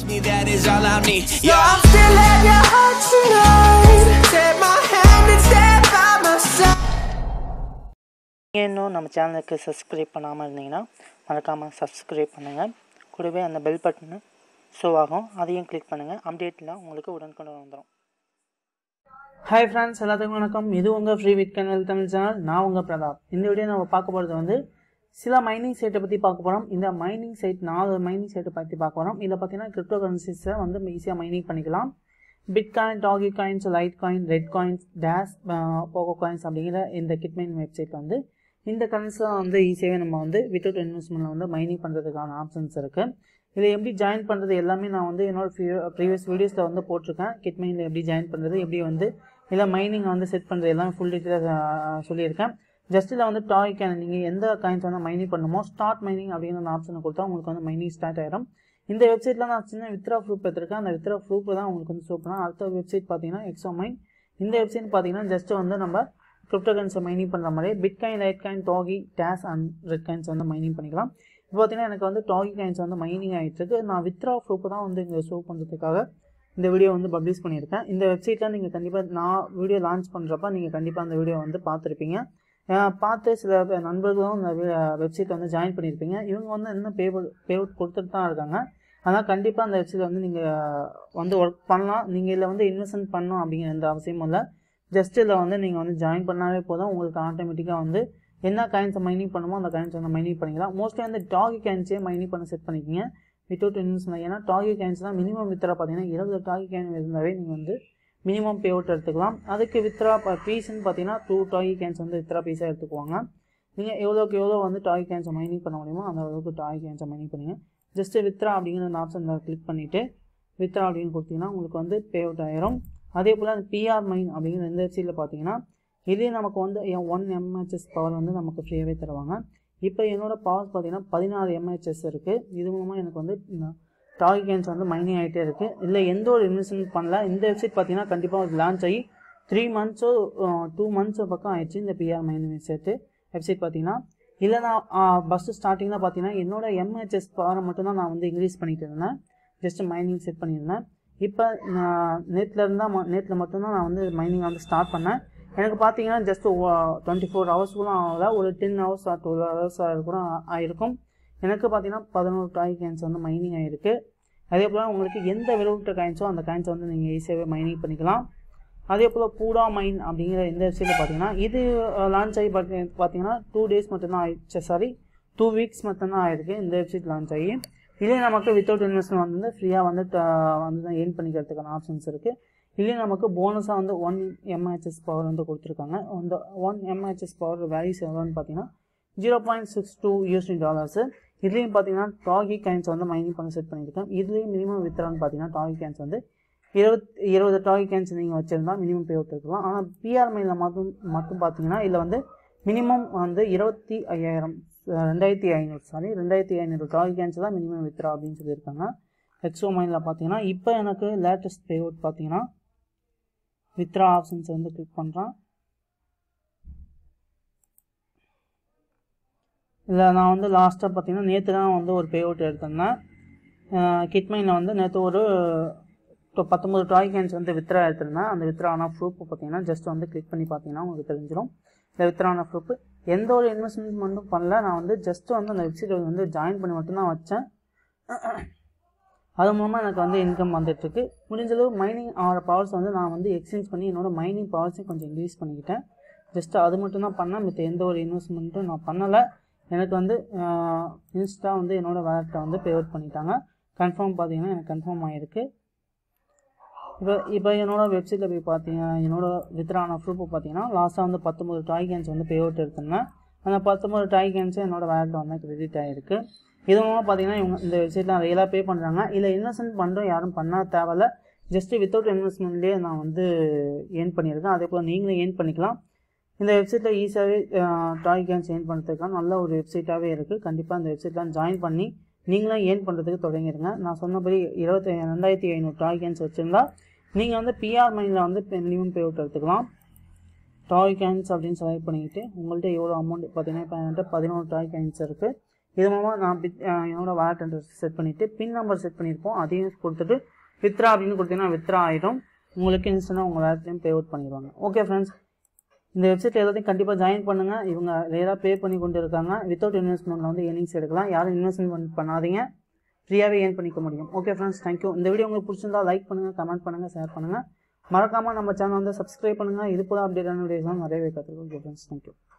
me, that is all I need. So Yeah. I'm still at your heart tonight. Take my hand and stand by my side. நீங்கள் இன்னும் நம்ம சேனலுக்கு subscribe பண்ணாமல் இருந்தீங்கன்னா மறக்காமல் subscribe பண்ணுங்கள் கூடவே அந்த பெல் பட்டனு ஷோ ஆகும் அதையும் கிளிக் பண்ணுங்கள் அப்டேட்லாம் உங்களுக்கு உடனுக்குடன் வந்துடும் ஹாய் ஃப்ரெண்ட்ஸ் எல்லாத்துக்கும் வணக்கம் இது உங்கள் ஃப்ரீ வித் கன்வெல் தமிழ் சேனல் நான் உங்கள் பிரதாப் இந்த வீடியோ நம்ம பார்க்க போகிறது வந்து சில மைனிங் சைட்டை பற்றி பார்க்க போகிறோம் இந்த மைனிங் சைட் நாலு மைனிங் சைட்டை பற்றி பார்க்க போகிறோம் இதில் பார்த்தீங்கன்னா கிரிப்டோ கரன்சிஸை வந்து ஈஸியாக மைனிங் பண்ணிக்கலாம் bitcoin doge coins litecoin red coins dash போகோ காயின்ஸ் அப்படிங்கிற இந்த கிட்மைன் வெப்சைட் வந்து இந்த கரன்சிலாம் வந்து ஈஸியாகவே நம்ம வந்து வித்தவுட் இன்வெஸ்ட்மெண்ட்டில் வந்து மைனிங் பண்ணுறதுக்கான ஆப்ஷன்ஸ் இருக்குது இதில் எப்படி ஜாயின் பண்ணுறது எல்லாமே நான் வந்து என்னோட ப்ரீவியஸ் வீடியோஸில் வந்து போட்டிருக்கேன் கிட்மைனில் எப்படி ஜாயின் பண்ணுறது எப்படி வந்து இதில் மைனிங் வந்து செட் பண்ணுறது எல்லாமே ஃபுல் டீட்டெயிலாக சொல்லியிருக்கேன் ஜஸ்ட் இதில் வந்து டாய் கேன் நீங்கள் எந்த காயின்ஸ் வந்து மைனிங் பண்ணுமோ ஸ்டார்ட் மைனிங் அப்படிங்கிற அந்த ஆப்ஷனை கொடுத்தா உங்களுக்கு வந்து மைனிங் ஸ்டார்ட் ஆயிடும் இந்த வெப்சைட்டில் நான் சின்ன வித்ரா ப்ரூஃப் எடுத்திருக்கேன் அந்த வித்ரா ப்ரூஃப் தான் உங்களுக்கு வந்து ஷோ பண்ணேன் அடுத்த வெப்சைட் பார்த்தீங்கன்னா எக்ஸோ மைன் இந்த வெப்சைட் பார்த்தீங்கன்னா ஜஸ்ட் வந்து நம்ம கிரிப்டோ காயின்ஸை மைனிங் பண்ணுற மாதிரி bitcoin litecoin doge dash and red coins வந்து மைனிங் பண்ணிக்கலாம் இப்போ பார்த்தீங்கன்னா எனக்கு வந்து டாகி காயின்ஸ் வந்து மைனிங் ஆகிட்டு இருக்கு நான் வித்ரா ப்ரூஃப் தான் வந்து இங்கே ஷோ பண்ணுறதுக்காக இந்த வீடியோ வந்து பப்ளிஷ் பண்ணியிருக்கேன் இந்த வெப்சைட்டில் நீங்கள் கண்டிப்பாக நான் வீடியோ லான்ச் பண்ணுறப்ப நீங்கள் கண்டிப்பாக அந்த வீடியோ வந்து பார்த்துருப்பீங்க அஹ் பார்த்து சில பே- நண்பர்களும் இந்த வெப்சைட்டில் வந்து ஜாயின் பண்ணியிருப்பீங்க இவங்க வந்து இன்னும் பே பே அவுட் கொடுத்துட்டு தான் இருக்காங்க ஆனால் கண்டிப்பாக அந்த வெப்சைட்டில் வந்து நீங்கள் வந்து ஒர்க் பண்ணலாம் நீங்கள் இதில் வந்து இன்வெஸ்ட்மெண்ட் பண்ணணும் அப்படிங்கிற எந்த அவசியமும் இல்லை ஜஸ்ட் இதில் வந்து நீங்கள் வந்து ஜாயின் பண்ணாவே போதும் உங்களுக்கு ஆட்டோமேட்டிக்காக வந்து என்ன காயின்ஸை மைனிங் பண்ணுமோ அந்த காயின்ஸ் வந்து மைனிங் பண்ணிக்கலாம் மோஸ்ட்லி வந்து டாகி காயின்ஸே மைனிங் பண்ண செட் பண்ணிக்கிங்க வித்தவுட் இன்வெஸ்ட்மெண்ட் ஏன்னா டாகி காயின்ஸ் தான் மினிமம் வித்ரா பார்த்தீங்கன்னா இருபது டாகி காயின் இருந்தாவே நீங்கள் வந்து மினிமம் பே அவுட் எடுத்துக்கலாம் அதுக்கு வித்ரா பீஸ்ன்னு பார்த்தீங்கன்னா டூ டாகி கேன்ஸ் வந்து வித்ரா பீஸாக எடுத்துக்குவாங்க நீங்கள் எவ்வளோக்கு எவ்வளோ வந்து டாகி கேன்ஸை மைனிங் பண்ண முடியுமோ அந்த அளவுக்கு டாகி கேன்ஸை மைனிங் பண்ணுங்க ஜஸ்ட்டு வித்ரா அப்படிங்கிற அந்த ஆப்ஷனில் கிளிக் பண்ணிவிட்டு வித்ரா அப்படின்னு கொடுத்தீங்கன்னா உங்களுக்கு வந்து பே அவுட் ஆயிரும் அதே போல் அந்த பிஆர் மைன் அப்படிங்கிற இந்த வெப்சைட்டில் பார்த்தீங்கன்னா இதே நமக்கு வந்து ஒன் எம்ஹெச்எஸ் பவர் வந்து நமக்கு ஃப்ரீயாகவே தருவாங்க இப்போ என்னோட பவர்ஸ் பார்த்தீங்கன்னா பதினாறு எம்ஹெச்எஸ் இருக்குது இது மூலமாக எனக்கு வந்து டாகி கேன்ஸ் வந்து மைனிங் ஆகிட்டே இருக்குது இதில் எந்த ஒரு இன்வெஸ்ட்மெண்ட் பண்ணல இந்த வெப்சைட் பார்த்தீங்கன்னா கண்டிப்பாக லான்ச் ஆகி த்ரீ மந்த்ஸோ டூ மந்த்ஸோ பக்கம் ஆயிடுச்சு இந்த பிஆர் மைனிங் வெப்சைட்டு வெப்சைட் பார்த்தீங்கன்னா இதில் நான் ஃபஸ்ட்டு ஸ்டார்டிங்கில் பார்த்தீங்கன்னா என்னோட எம்ஹெச்எஸ் பவரை மட்டும்தான் நான் வந்து இன்க்ரீஸ் பண்ணிட்டு இருந்தேன் ஜஸ்ட் மைனிங் செட் பண்ணியிருந்தேன் இப்போ நான் நேற்றில் இருந்தால் நேற்றில் மட்டும்தான் நான் வந்து மைனிங் வந்து ஸ்டார்ட் பண்ணேன் எனக்கு பார்த்தீங்கன்னா ஜஸ்ட் டுவெண்ட்டி ஃபோர் ஹவர்ஸ் கூட ஆகல ஒரு டென் ஹவர்ஸ் டுவெல் ஹவர்ஸ் கூட ஆயிருக்கும் எனக்கு பார்த்தீங்கன்னா பதினோரு டாய் காயின்ஸ் வந்து மைனிங் ஆகிருக்கு அதே போல் உங்களுக்கு எந்த விளைவிட்ட காயின்ஸோ அந்த காயின்ஸை வந்து நீங்கள் ஈஸியாகவே மைனிங் பண்ணிக்கலாம் அதே போல் பூடா மைன் அப்படிங்கிற இந்த வெப்சைட்டில் பார்த்தீங்கன்னா இது லான்ச் ஆகி பார்த்தி பார்த்தீங்கன்னா டூ டேஸ் மட்டும்தான் ஆயிடுச்சு சாரி டூ வீக்ஸ் மட்டும்தான் ஆயிருக்கு இந்த வெப்சைட் லான்ச் ஆகி இதே நமக்கு வித்தவுட் இன்வெஸ்ட்மெண்ட் வந்து ஃப்ரீயாக வந்து ட- வந்து தான் ஏர்ன் பண்ணிக்கிறதுக்கான ஆப்ஷன்ஸ் இருக்குது இதுலேயே நமக்கு போனஸாக வந்து ஒன் எம்ஹெச்எஸ் பவர் வந்து கொடுத்துருக்காங்க அந்த ஒன் எம்ஹெச்எஸ் பவர் வேல்யூஸ் எவ்வளோன்னு பார்த்தீங்கன்னா zero point six two USD dollars இதுலேயும் பார்த்தீங்கன்னா டாகி காயின்ஸ் வந்து மைனிங் பண்ண செட் பண்ணியிருக்கேன் இதுலேயும் மினிமம் வித்ரான்னு பார்த்தீங்கன்னா டாகி காயின்ஸ் வந்து இருபத் இருபது டாகி கேன்ஸ் நீங்கள் வச்சுருந்தா மினிமம் பே அவுட் இருக்கலாம் ஆனால் பிஆர் மைனில் மட்டும் மட்டும் பார்த்தீங்கன்னா இதில் வந்து மினிமம் வந்து இருபத்தி ஐயாயிரம் அஹ் ரெண்டாயிரத்தி ஐநூறு சாரி ரெண்டாயிரத்தி ஐநூறு டாகி கேன்ஸ் தான் மினிமம் வித்ரா அப்படின்னு சொல்லியிருக்காங்க எக்ஸோ மைனில் பார்த்தீங்கன்னா இப்போ எனக்கு லேட்டஸ்ட் பே அவுட் பார்த்தீங்கன்னா வித்ரா ஆப்ஷன்ஸ் வந்து கிளிக் பண்ணுறேன் இதில் நான் வந்து லாஸ்ட்டாக பார்த்தீங்கன்னா நேற்று தான் வந்து ஒரு பே அவுட் எடுத்திருந்தேன் கிட்மைனில் வந்து நேற்று ஒரு இப்போ பத்தொம்பது டாய் கேன்ஸ் வந்து வித்ரா எடுத்திருந்தேன் அந்த வித்ரா ஆன ப்ரூஃப் பார்த்தீங்கன்னா ஜஸ்ட் வந்து கிளிக் பண்ணி பார்த்தீங்கன்னா உங்களுக்கு தெரிஞ்சிடும் இந்த வித்ரா ஆன ப்ரூஃப் எந்த ஒரு இன்வெஸ்ட்மெண்ட் மட்டும் பண்ணல நான் வந்து ஜஸ்ட் வந்து அந்த வெப்சைட்டை வந்து ஜாயின் பண்ணி மட்டும்தான் வச்சேன் அது மூலமாக எனக்கு வந்து இன்கம் வந்துட்டுருக்கு முடிஞ்சளவு மைனிங் ஆகிற பவர்ஸ் வந்து நான் வந்து எக்ஸ்சேஞ்ச் பண்ணி என்னோட மைனிங் பவர்ஸையும் கொஞ்சம் இன்க்ரீஸ் பண்ணிக்கிட்டேன் ஜஸ்ட் அது மட்டும் தான் பண்ணேன் மற்ற எந்த ஒரு இன்வெஸ்ட்மெண்ட்டும் நான் பண்ணலை எனக்கு வந்து இன்ஸ்டா வந்து என்னோட வேலெட்டை வந்து பே அவுட் பண்ணிட்டாங்க கன்ஃபார்ம் பார்த்தீங்கன்னா எனக்கு கன்ஃபார்ம் ஆகிருக்கு இப்போ இப்போ என்னோட வெப்சைட்டில் போய் பார்த்தீங்க என்னோட வித்ரான ப்ரூஃப் பார்த்தீங்கன்னா லாஸ்ட்டாக வந்து பத்தொம்பது டாய் கேன்ஸ் வந்து பே அவுட் எடுத்திருந்தேன் அந்த பத்தொம்பது டாய் கேன்ஸும் என்னோட வேலெட்டில் வந்து கிரெடிட் ஆகிருக்கு இது மூலமாக பார்த்தீங்கன்னா இவங்க இந்த வெப்சைட்டில் ரியலாக பே பண்ணுறாங்க இல்லை இன்வெஸ்ட்மெண்ட் பண்ணுறோம் யாரும் பண்ண தேவையில்ல ஜஸ்ட்டு வித்தவுட் இன்வெஸ்ட்மெண்ட்லேயே நான் வந்து ஏர்ன் பண்ணியிருக்கேன் அதே போல் நீங்களும் ஏர்ன் பண்ணிக்கலாம் இந்த வெப்சைட்டில் ஈஸியாகவே டாய் கேன்ஸ் ஏர்ன் பண்ணுறதுக்கான நல்ல ஒரு வெப்சைட்டாகவே இருக்குது கண்டிப்பாக அந்த வெப்சைட்லாம் ஜாயின் பண்ணி நீங்களும் ஏர்ன் பண்ணுறதுக்கு தொடங்கிடுங்க நான் சொன்னபடி இருபத்தி ரெண்டாயிரத்தி ஐநூறு டாய் கேன்ஸ் வச்சுருந்தா நீங்கள் வந்து பிஆர் மைனில் வந்து மினிமம் பே அவுட் எடுத்துக்கலாம் டாய் கேன்ஸ் அப்படின்னு செலக்ட் பண்ணிக்கிட்டு உங்கள்கிட்ட எவ்வளோ அமௌண்ட் பார்த்தீங்கன்னா இப்போ என்கிட்ட பதினோரு டாய் கேன்ஸ் இருக்குது இது மூலமாக நான் பித் அஹ் என்னோட வாலெட் அட்ரஸ் செட் பண்ணிவிட்டு பின் நம்பர் செட் பண்ணியிருப்போம் அதையும் கொடுத்துட்டு வித்ரா அப்படின்னு கொடுத்தீங்கன்னா வித்ரா ஆகிடும் உங்களுக்கு இன்ஸ்டன்ட்டாக உங்கள் வேலட்லையும் பே அவுட் பண்ணிடுவாங்க ஓகே ஃப்ரெண்ட்ஸ் இந்த வெப்சைட் எல்லாத்தையும் கண்டிப்பாக ஜாயின் பண்ணுங்கள் இவங்க ரேராக பே பண்ணி கொண்டு இருக்காங்க வித்தவுட் இன்வெஸ்ட்மெண்ட்டில் வந்து ஏர்னிங்ஸ் எடுக்கலாம் யாரும் இன்வெஸ்ட்மெண்ட் பண்ணாதீங்க ஃப்ரீயாகவே ஏர்ன் பண்ணிக்க முடியும் ஓகே ஃப்ரெண்ட்ஸ் தேங்க்யூ இந்த வீடியோ உங்களுக்கு பிடிச்சிருந்தா லைக் பண்ணுங்கள் கமெண்ட் பண்ணுங்கள் ஷேர் பண்ணுங்கள் மறக்காமல் நம்ம சேனல் வந்து சப்ஸ்கிரைப் பண்ணுங்கள் இது போல அப்டேட்டான வீடியோஸ்லாம் நிறையவே கற்றுக்கோங்க ஓகே ஃப்ரெண்ட்ஸ் தேங்க்யூ